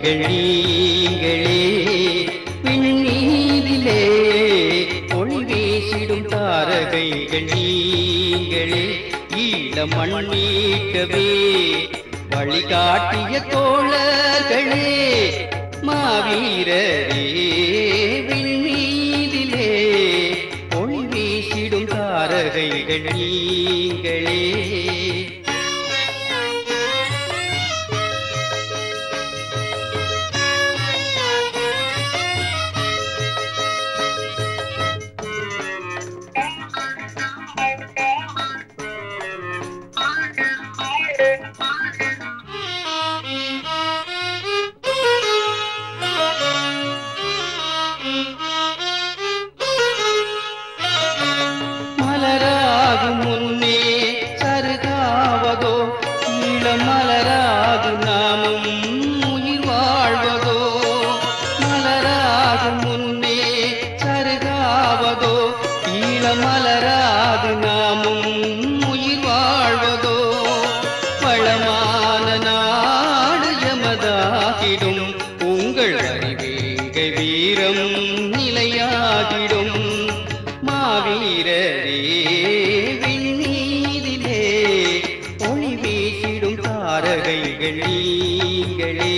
தாரகைகள் நீங்களே விண்ணீதிலே ஒளி வீசிடும் தாரகைகள் நீங்களே ஈழ மண்ணீக்கவே வழிகாட்டிய தோழர்களே மாவீரரே விண்ணீதிலே ஒளி வீசிடும் தாரகைகள் நீங்களே மலராகும் முன்னே சருகாவதோ இளமலராகு நாமும் உயிர் வாழ்வதோ மலராகும் முன்னே சருகாவதோ இளமலராது நாமும் உயிர் வாழ்வதோ வளமான நாடு எமதாகிடும் உங்கள் அறிவேகை வீரம் நிலையாகிடும் மாவீரரே விண்ணீதிலே ஒளி வீசிடும் தாரகைகள் நீங்களே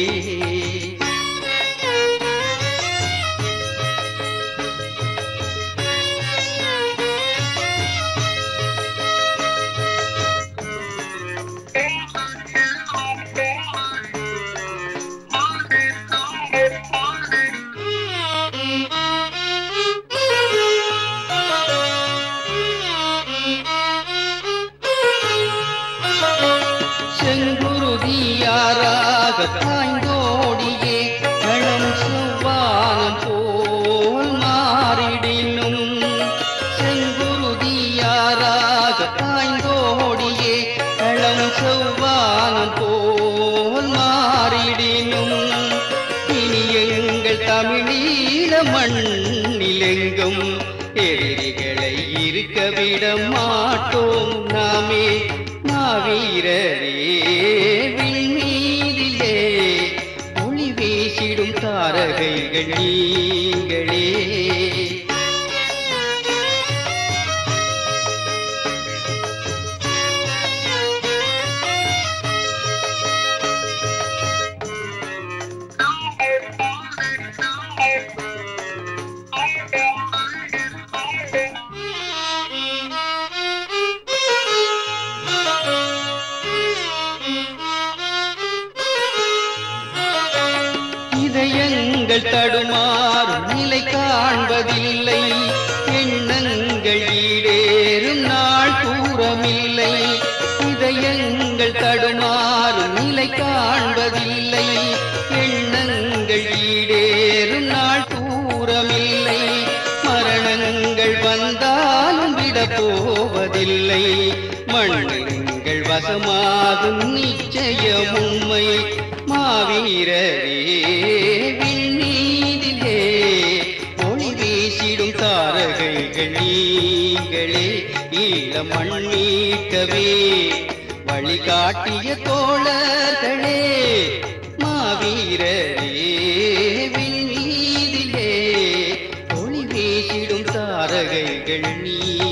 செங்குருதியாராக பாய்ந்தோடியே கணம் செவ்வானம் போல் மாறிடினும் செங்குருதியாராக பாய்ந்தோடியே களம் செவ்வானம் போல் மாறிடினும் இனி எங்கள் தமிழீழ மண்ணிலெங்கும் எதிரிகளை இருக்க விட மாட்டோம் நாமே மாவீரரே விண்மீதிலே ஒளி வீசிடும் தாரகைகள் நீங்களே இதயங்கள் தடுமாறும் நிலை காண்பதில்லை எண்ணங்கள் ஈடேறும் நாள் தூரமில்லை இதயங்கள் தடுமாறும் நிலை காண்பதில்லை எண்ணங்கள் ஈடேறும் நாள் தூரமில்லை மரணங்கள் வந்தாலும் விட போவதில்லை மண்ணங்கள் வசமாகும் நிச்சயம் உண்மை மாவீரரே விண்ணீதிலே ஒளி வீசிடும் தாரகைகள் நீங்களே ஈழ மண்ணீக்கவே வழிகாட்டிய தோழர்களே மாவீரரே விண்ணீதிலே ஒளி வீசிடும் தாரகைகள் நீ